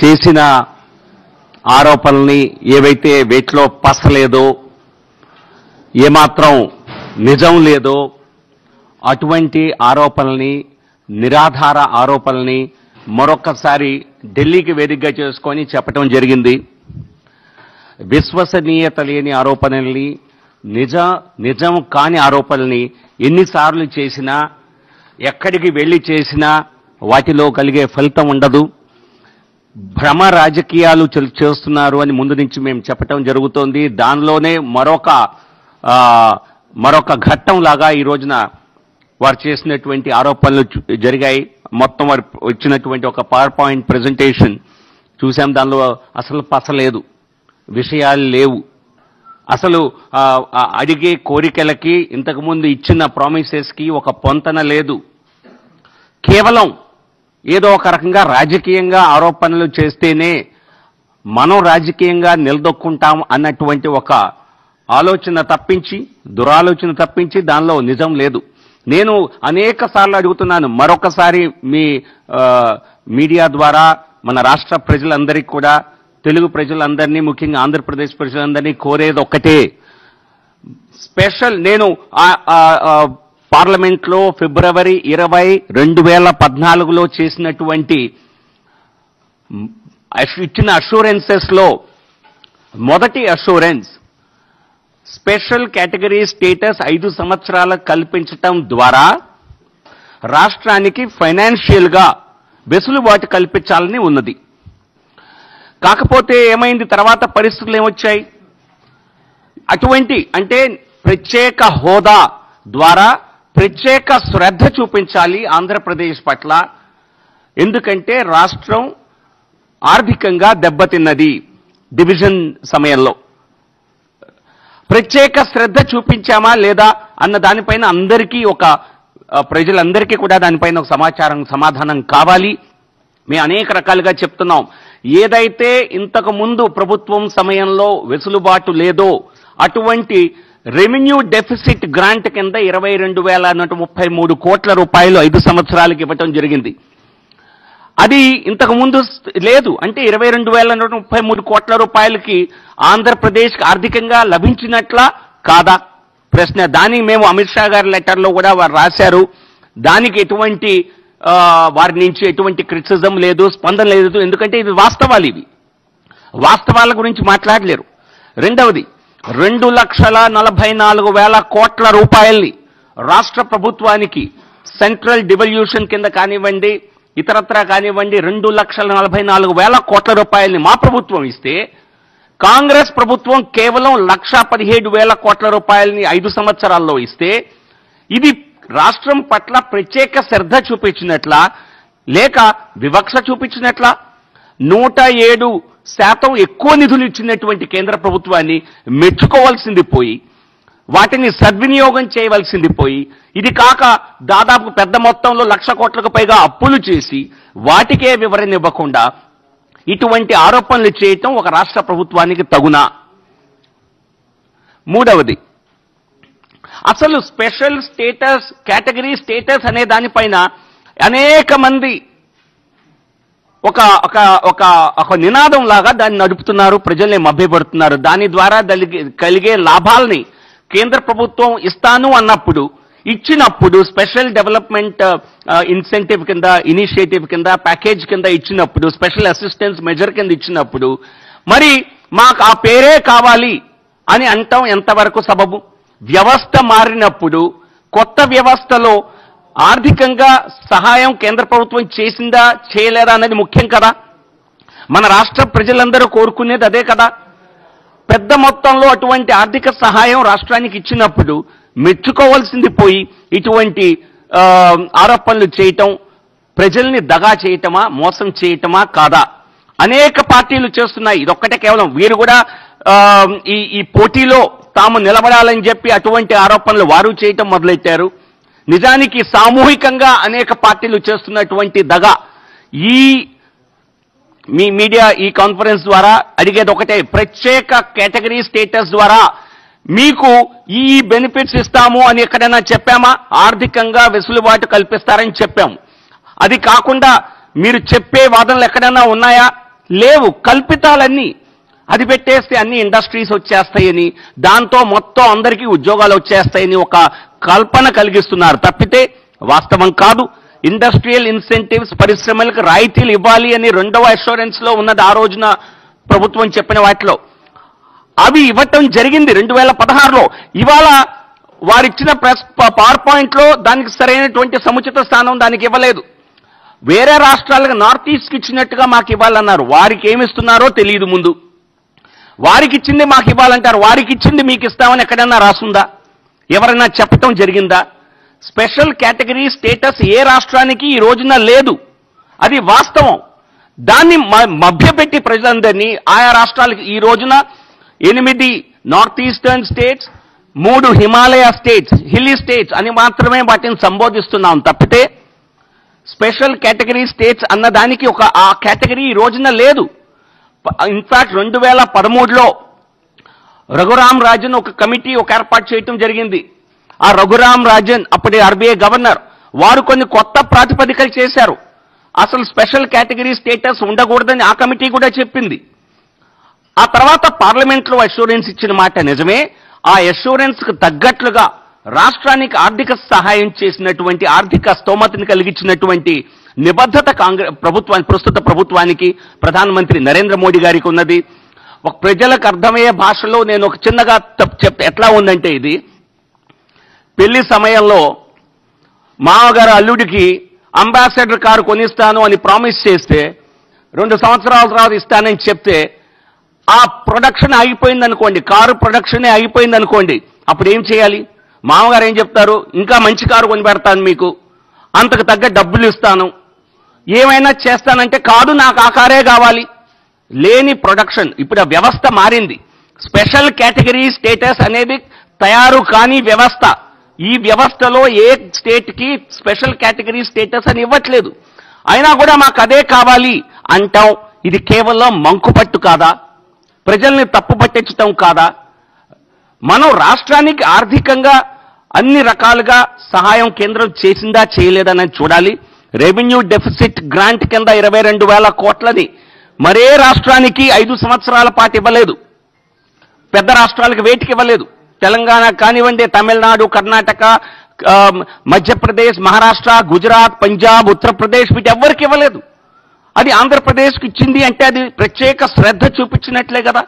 చేసిన ఆరోపణల్ని ఏవైతే వీటిలో పసలేదో ఏమాత్రం నిజం లేదో అటువంటి ఆరోపణల్ని నిరాధార ఆరోపణల్ని మరొక్కసారి ఢిల్లీకి వేదికగా చేసుకొని చెప్పడం జరిగింది విశ్వసనీయత లేని ఆరోపణల్ని నిజ నిజం కాని ఆరోపణల్ని ఎన్నిసార్లు చేసినా ఎక్కడికి వెళ్ళి చేసినా వాటిలో కలిగే ఫలితం ఉండదు భ్రమ రాజకీయాలు చెల్- చేస్తున్నారు అని ముందు నుంచి మేము చెప్పటం జరుగుతోంది దానిలోనే మరొక ఆ, మరొక ఘట్టం లాగా ఈ రోజున వారు చేసినటువంటి ఆరోపణలు చు- జరిగాయి మొత్తం వారు ఇచ్చినటువంటి ఒక పవర్ పాయింట్ ప్రెజెంటేషన్ చూసాం దానిలో అసలు పసలేదు విషయాలు లేవు అసలు ఆ, ఆ అడిగే కోరికలకి ఇంతకుముందు ఇచ్చిన ప్రామిసెస్కి ఒక పొంతన లేదు కేవలం ఏదో ఒక రకంగా రాజకీయంగా ఆరోపణలు చేస్తేనే మనం రాజకీయంగా నిలదొక్కుంటాం అన్నటువంటి ఒక ఆలోచన తప్పించి దురాలోచన తప్పించి దానిలో నిజం లేదు నేను అనేక సార్లు అడుగుతున్నాను మరొకసారి మీ ఆ, మీడియా ద్వారా మన రాష్ట్ర ప్రజలందరికీ కూడా తెలుగు ప్రజలందరినీ ముఖ్యంగా ఆంధ్రప్రదేశ్ ప్రజలందరినీ కోరేది ఒక్కటే స్పెషల్ నేను ఆ- ఆ- ఆ పార్లమెంట్లో ఫిబ్రవరి ఇరవై రెండు వేల పద్నాలుగులో చేసినటువంటి మ్, అష్- ఇచ్చిన అష్యూరెన్సెస్ లో మొదటి అష్యూరెన్స్ స్పెషల్ కేటగిరీ స్టేటస్ ఐదు సంవత్సరాల కల్పించటం ద్వారా రాష్ట్రానికి ఫైనాన్షియల్ గా వెసులుబాటు కల్పించాలని ఉన్నది కాకపోతే ఏమైంది తర్వాత పరిస్థితులు ఏమొచ్చాయి అటువంటి అంటే ప్రత్యేక హోదా ద్వారా ప్రత్యేక శ్రద్ధ చూపించాలి ఆంధ్రప్రదేశ్ పట్ల ఎందుకంటే రాష్ట్రం ఆర్థికంగా దెబ్బతిన్నది డివిజన్ సమయంలో ప్రత్యేక శ్రద్ధ చూపించామా లేదా అన్న దానిపైన అందరికీ ఒక ఆ, ప్రజలందరికీ కూడా దానిపైన ఒక సమాచారం సమాధానం కావాలి మేము అనేక రకాలుగా చెప్తున్నాం ఏదైతే ఇంతకు ముందు ప్రభుత్వం సమయంలో వెసులుబాటు లేదో అటువంటి రెవెన్యూ డెఫిసిట్ గ్రాంట్ కింద ఇరవై రెండు వేల నూట ముప్పై మూడు కోట్ల రూపాయలు ఐదు సంవత్సరాలకు ఇవ్వటం జరిగింది అది ఇంతకు ముందు స్- లేదు అంటే ఇరవై రెండు వేల నూట ముప్పై మూడు కోట్ల రూపాయలకి ఆంధ్రప్రదేశ్ ఆర్థికంగా లభించినట్లా కాదా ప్రశ్న దానికి మేము అమిత్ షా గారి లెటర్లో కూడా వారు రాశారు దానికి ఎటువంటి ఆ, వారి నుంచి ఎటువంటి క్రిటిసిజం లేదు స్పందన లేదు ఎందుకంటే ఇది వాస్తవాలు ఇవి వాస్తవాల గురించి మాట్లాడలేరు రెండవది రెండు లక్షల నలభై నాలుగు వేల కోట్ల రూపాయల్ని రాష్ట్ర ప్రభుత్వానికి సెంట్రల్ డివల్యూషన్ కింద కానివ్వండి ఇతరత్రా కానివ్వండి రెండు లక్షల నలభై నాలుగు వేల కోట్ల రూపాయల్ని మా ప్రభుత్వం ఇస్తే కాంగ్రెస్ ప్రభుత్వం కేవలం లక్ష పదిహేడు వేల కోట్ల రూపాయలని ఐదు సంవత్సరాల్లో ఇస్తే ఇది రాష్ట్రం పట్ల ప్రత్యేక శ్రద్ధ చూపించినట్లా లేక వివక్ష చూపించినట్లా నూట ఏడు శాతం ఎక్కువ నిధులు ఇచ్చినటువంటి కేంద్ర ప్రభుత్వాన్ని మెచ్చుకోవాల్సింది పోయి వాటిని సద్వినియోగం చేయవలసింది పోయి ఇది కాక దాదాపు పెద్ద మొత్తంలో లక్ష కోట్లకు పైగా అప్పులు చేసి వాటికే వివరణ ఇవ్వకుండా ఇటువంటి ఆరోపణలు చేయటం ఒక రాష్ట్ర ప్రభుత్వానికి తగునా మూడవది అసలు స్పెషల్ స్టేటస్ కేటగిరీ స్టేటస్ అనే దానిపైన అనేక మంది ఒక ఒక ఒక ఒక నినాదం లాగా దాన్ని నడుపుతున్నారు ప్రజల్ని మభ్యపెడుతున్నారు దాని ద్వారా దలిగే- కలిగే లాభాలని కేంద్ర ప్రభుత్వం ఇస్తాను అన్నప్పుడు ఇచ్చినప్పుడు స్పెషల్ డెవలప్మెంట్ ఇన్సెంటివ్ కింద ఇనిషియేటివ్ కింద ప్యాకేజ్ కింద ఇచ్చినప్పుడు స్పెషల్ అసిస్టెన్స్ మెజర్ కింద ఇచ్చినప్పుడు మరి మాకు ఆ పేరే కావాలి అని అంటాం ఎంతవరకు సబబు వ్యవస్థ మారినప్పుడు కొత్త వ్యవస్థలో ఆర్థికంగా సహాయం కేంద్ర ప్రభుత్వం చేసిందా చేయలేదా అనేది ముఖ్యం కదా మన రాష్ట్ర ప్రజలందరూ కోరుకునేది అదే కదా పెద్ద మొత్తంలో అటువంటి ఆర్థిక సహాయం రాష్ట్రానికి ఇచ్చినప్పుడు మెచ్చుకోవాల్సింది పోయి ఇటువంటి ఆ, ఆరోపణలు చేయటం ప్రజల్ని దగా చేయటమా మోసం చేయటమా కాదా అనేక పార్టీలు చేస్తున్నాయి ఇదొక్కటే కేవలం వీరు కూడా ఆ, ఈ ఈ పోటీలో తాము నిలబడాలని చెప్పి అటువంటి ఆరోపణలు వారు చేయటం మొదలెట్టారు నిజానికి సామూహికంగా అనేక పార్టీలు చేస్తున్నటువంటి దగ ఈ మీ మీడియా ఈ కాన్ఫరెన్స్ ద్వారా అడిగేది ఒకటే ప్రత్యేక కేటగిరీ స్టేటస్ ద్వారా మీకు ఈ బెనిఫిట్స్ ఇస్తాము అని ఎక్కడైనా చెప్పామా ఆర్థికంగా వెసులుబాటు కల్పిస్తారని చెప్పాము అది కాకుండా మీరు చెప్పే వాదనలు ఎక్కడైనా ఉన్నాయా లేవు కల్పితాలన్నీ అది పెట్టేస్తే అన్ని ఇండస్ట్రీస్ వచ్చేస్తాయని దాంతో మొత్తం అందరికీ ఉద్యోగాలు వచ్చేస్తాయని ఒక కల్పన కలిగిస్తున్నారు తప్పితే వాస్తవం కాదు ఇండస్ట్రియల్ ఇన్సెంటివ్స్ పరిశ్రమలకు రాయితీలు ఇవ్వాలి అని రెండవ అష్యూరెన్స్ లో ఉన్నది ఆ రోజున ప్రభుత్వం చెప్పిన వాటిలో అవి ఇవ్వటం జరిగింది రెండు వేల పదహారులో ఇవాళ వారిచ్చిన ప్రెస్ పవర్ పాయింట్ లో దానికి సరైనటువంటి సముచిత స్థానం దానికి ఇవ్వలేదు వేరే రాష్ట్రాలకు నార్త్ ఈస్ట్ ఇచ్చినట్టుగా మాకు ఇవ్వాలన్నారు వారికి ఏమిస్తున్నారో తెలియదు ముందు వారికి ఇచ్చింది మాకు ఇవ్వాలంటారు వారికి ఇచ్చింది మీకు ఇస్తామని ఎక్కడన్నా రాసుందా ఎవరైనా చెప్పటం జరిగిందా స్పెషల్ కేటగిరీ స్టేటస్ ఏ రాష్ట్రానికి ఈ రోజున లేదు అది వాస్తవం దాన్ని మ- మభ్యపెట్టి ప్రజలందరినీ ఆయా రాష్ట్రాలకి ఈ రోజున ఎనిమిది నార్త్ ఈస్టర్న్ స్టేట్స్ మూడు హిమాలయ స్టేట్స్ హిల్లీ స్టేట్స్ అని మాత్రమే వాటిని సంబోధిస్తున్నాం తప్పితే స్పెషల్ కేటగిరీ స్టేట్స్ అన్న దానికి ఒక ఆ కేటగిరీ ఈ రోజున లేదు ఇన్ఫాక్ట్ రెండు వేల పదమూడులో రఘురామ్ రాజన్ ఒక కమిటీ ఒక ఏర్పాటు చేయటం జరిగింది ఆ రఘురామ్ రాజన్ అప్పటి ఆర్బీఐ గవర్నర్ వారు కొన్ని కొత్త ప్రాతిపదికలు చేశారు అసలు స్పెషల్ కేటగిరీ స్టేటస్ ఉండకూడదని ఆ కమిటీ కూడా చెప్పింది ఆ తర్వాత పార్లమెంట్ లో అష్యూరెన్స్ ఇచ్చిన మాట నిజమే ఆ అష్యూరెన్స్ కు తగ్గట్లుగా రాష్ట్రానికి ఆర్థిక సహాయం చేసినటువంటి ఆర్థిక స్తోమతని కలిగించినటువంటి నిబద్ధత కాంగ్రెస్ ప్రభుత్వానికి ప్రస్తుత ప్రభుత్వానికి ప్రధానమంత్రి నరేంద్ర మోడీ గారికి ఉన్నది ఒక ప్రజలకు అర్థమయ్యే భాషలో నేను ఒక చిన్నగా తప్- చెప్తే ఎట్లా ఉందంటే ఇది పెళ్లి సమయంలో మామగారు అల్లుడికి అంబాసిడర్ కారు కొనిస్తాను అని ప్రామిస్ చేస్తే రెండు సంవత్సరాల తర్వాత ఇస్తానని చెప్తే ఆ ప్రొడక్షన్ ఆగిపోయింది అనుకోండి కారు ప్రొడక్షనే ఆగిపోయింది అనుకోండి అప్పుడు ఏం చేయాలి మామగారు ఏం చెప్తారు ఇంకా మంచి కారు కొని పెడతాను మీకు అంతకు తగ్గ డబ్బులు ఇస్తాను ఏమైనా చేస్తానంటే కాదు నాకు ఆ కారే కావాలి లేని ప్రొడక్షన్ ఇప్పుడు ఆ వ్యవస్థ మారింది స్పెషల్ కేటగిరీ స్టేటస్ అనేది తయారు కాని వ్యవస్థ ఈ వ్యవస్థలో ఏ స్టేట్ కి స్పెషల్ కేటగిరీ స్టేటస్ అని ఇవ్వట్లేదు అయినా కూడా మాకు అదే కావాలి అంటాం ఇది కేవలం మంకుపట్టు కాదా ప్రజల్ని తప్పు పట్టించటం కాదా మనం రాష్ట్రానికి ఆర్థికంగా అన్ని రకాలుగా సహాయం కేంద్రం చేసిందా చేయలేదని చూడాలి రెవెన్యూ డెఫిసిట్ గ్రాంట్ కింద ఇరవై రెండు వేల కోట్లని మరే రాష్ట్రానికి ఐదు సంవత్సరాల పాటు ఇవ్వలేదు పెద్ద రాష్ట్రాలకు వేటికి ఇవ్వలేదు తెలంగాణ కానివ్వండి తమిళనాడు కర్ణాటక ఆ, మధ్యప్రదేశ్ మహారాష్ట్ర గుజరాత్ పంజాబ్ ఉత్తరప్రదేశ్ వీటి ఎవ్వరికి ఇవ్వలేదు అది ఆంధ్రప్రదేశ్కి ఇచ్చింది అంటే అది ప్రత్యేక శ్రద్ధ చూపించినట్లే కదా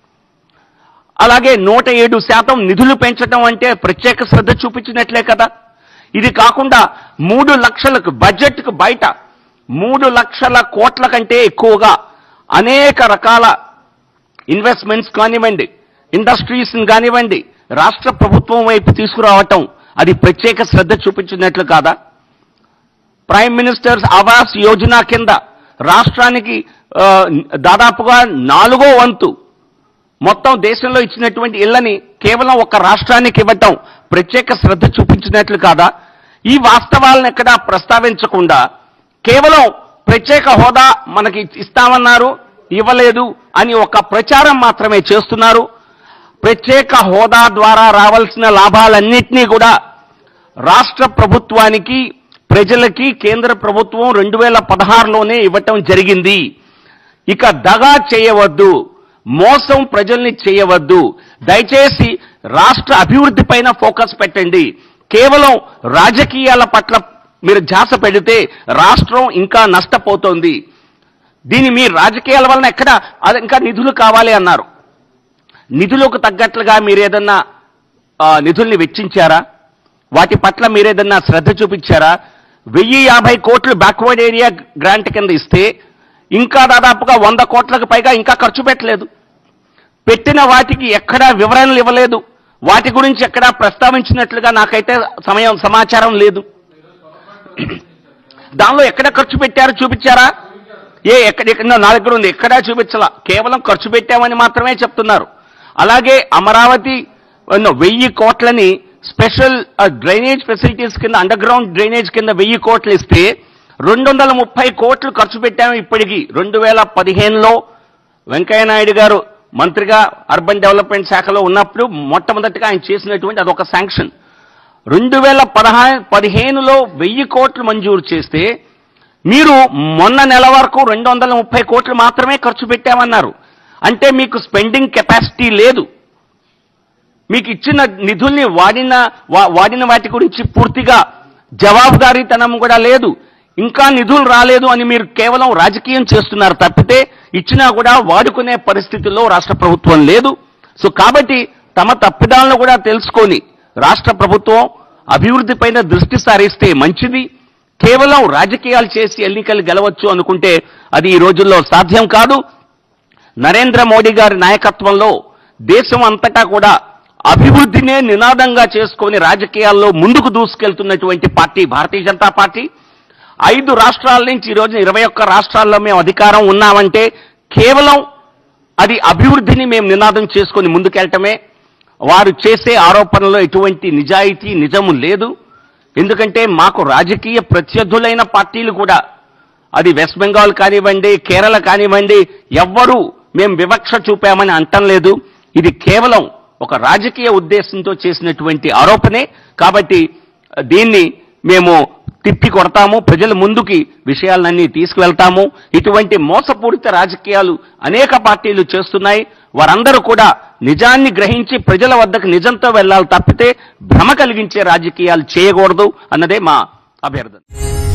అలాగే నూట ఏడు శాతం నిధులు పెంచడం అంటే ప్రత్యేక శ్రద్ధ చూపించినట్లే కదా ఇది కాకుండా మూడు లక్షలకు బడ్జెట్కు బయట మూడు లక్షల కోట్ల కంటే ఎక్కువగా అనేక రకాల ఇన్వెస్ట్మెంట్స్ కానివ్వండి ఇండస్ట్రీస్ కానివ్వండి రాష్ట్ర ప్రభుత్వం వైపు తీసుకురావటం అది ప్రత్యేక శ్రద్ధ చూపించినట్లు కాదా ప్రైమ్ మినిస్టర్స్ ఆవాస్ యోజన కింద రాష్ట్రానికి ఆ, దాదాపుగా నాలుగో వంతు మొత్తం దేశంలో ఇచ్చినటువంటి ఇళ్లని కేవలం ఒక రాష్ట్రానికి ఇవ్వటం ప్రత్యేక శ్రద్ధ చూపించినట్లు కాదా ఈ వాస్తవాలను ఎక్కడా ప్రస్తావించకుండా కేవలం ప్రత్యేక హోదా మనకి ఇస్తామన్నారు ఇవ్వలేదు అని ఒక ప్రచారం మాత్రమే చేస్తున్నారు ప్రత్యేక హోదా ద్వారా రావాల్సిన లాభాలన్నింటినీ కూడా రాష్ట్ర ప్రభుత్వానికి ప్రజలకి కేంద్ర ప్రభుత్వం రెండు వేల పదహారులోనే ఇవ్వటం జరిగింది ఇక దగా చేయవద్దు మోసం ప్రజల్ని చేయవద్దు దయచేసి రాష్ట్ర అభివృద్ధి పైన ఫోకస్ పెట్టండి కేవలం రాజకీయాల పట్ల మీరు ధ్యాస పెడితే రాష్ట్రం ఇంకా నష్టపోతోంది దీని మీ రాజకీయాల వలన ఎక్కడ అది ఇంకా నిధులు కావాలి అన్నారు నిధులకు తగ్గట్లుగా మీరు ఏదన్నా ఆ, నిధుల్ని వెచ్చించారా వాటి పట్ల మీరేదన్నా శ్రద్ధ చూపించారా వెయ్యి యాభై కోట్లు బ్యాక్వర్డ్ ఏరియా గ్రాంట్ కింద ఇస్తే ఇంకా దాదాపుగా వంద కోట్లకు పైగా ఇంకా ఖర్చు పెట్టలేదు పెట్టిన వాటికి ఎక్కడా వివరణలు ఇవ్వలేదు వాటి గురించి ఎక్కడా ప్రస్తావించినట్లుగా నాకైతే సమయం సమాచారం లేదు దానిలో ఎక్కడ ఖర్చు పెట్టారు చూపించారా ఏ ఎక్కడ ఎక్కడ నా దగ్గర ఉంది ఎక్కడా చూపించలా కేవలం ఖర్చు పెట్టామని మాత్రమే చెప్తున్నారు అలాగే అమరావతి ఉన్న వెయ్యి కోట్లని స్పెషల్ డ్రైనేజ్ ఫెసిలిటీస్ కింద అండర్ గ్రౌండ్ డ్రైనేజ్ కింద వెయ్యి కోట్లు ఇస్తే రెండు వందల ముప్పై కోట్లు ఖర్చు పెట్టాము ఇప్పటికి రెండు వేల పదిహేనులో వెంకయ్య నాయుడు గారు మంత్రిగా అర్బన్ డెవలప్మెంట్ శాఖలో ఉన్నప్పుడు మొట్టమొదటిగా ఆయన చేసినటువంటి అదొక శాంక్షన్ రెండు వేల పదహా పదిహేనులో వెయ్యి కోట్లు మంజూరు చేస్తే మీరు మొన్న నెల వరకు రెండు వందల ముప్పై కోట్లు మాత్రమే ఖర్చు పెట్టామన్నారు అంటే మీకు స్పెండింగ్ కెపాసిటీ లేదు మీకు ఇచ్చిన నిధుల్ని వాడిన వా- వాడిన వాటి గురించి పూర్తిగా జవాబుదారీతనం కూడా లేదు ఇంకా నిధులు రాలేదు అని మీరు కేవలం రాజకీయం చేస్తున్నారు తప్పితే ఇచ్చినా కూడా వాడుకునే పరిస్థితుల్లో రాష్ట్ర ప్రభుత్వం లేదు సో కాబట్టి తమ తప్పిదాలను కూడా తెలుసుకొని రాష్ట్ర ప్రభుత్వం అభివృద్ధి పైన దృష్టి సారిస్తే మంచిది కేవలం రాజకీయాలు చేసి ఎన్నికలు గెలవచ్చు అనుకుంటే అది ఈ రోజుల్లో సాధ్యం కాదు నరేంద్ర మోడీ గారి నాయకత్వంలో దేశం అంతటా కూడా అభివృద్ధినే నినాదంగా చేసుకొని రాజకీయాల్లో ముందుకు దూసుకెళ్తున్నటువంటి పార్టీ భారతీయ జనతా పార్టీ ఐదు రాష్ట్రాల నుంచి ఈ రోజున ఇరవై ఒక్క రాష్ట్రాల్లో మేము అధికారం ఉన్నామంటే కేవలం అది అభివృద్ధిని మేము నినాదం చేసుకొని ముందుకెళ్ళటమే వారు చేసే ఆరోపణలో ఎటువంటి నిజాయితీ నిజము లేదు ఎందుకంటే మాకు రాజకీయ ప్రత్యర్థులైన పార్టీలు కూడా అది వెస్ట్ బెంగాల్ కానివ్వండి కేరళ కానివ్వండి ఎవ్వరూ మేము వివక్ష చూపామని అంటం లేదు ఇది కేవలం ఒక రాజకీయ ఉద్దేశంతో చేసినటువంటి ఆరోపణే కాబట్టి దీన్ని మేము తిప్పి కొడతాము ప్రజల ముందుకి విషయాలన్నీ తీసుకువెళ్తాము ఇటువంటి మోసపూరిత రాజకీయాలు అనేక పార్టీలు చేస్తున్నాయి వారందరూ కూడా నిజాన్ని గ్రహించి ప్రజల వద్దకు నిజంతో వెళ్ళాలి తప్పితే భ్రమ కలిగించే రాజకీయాలు చేయకూడదు అన్నదే మా అభ్యర్థన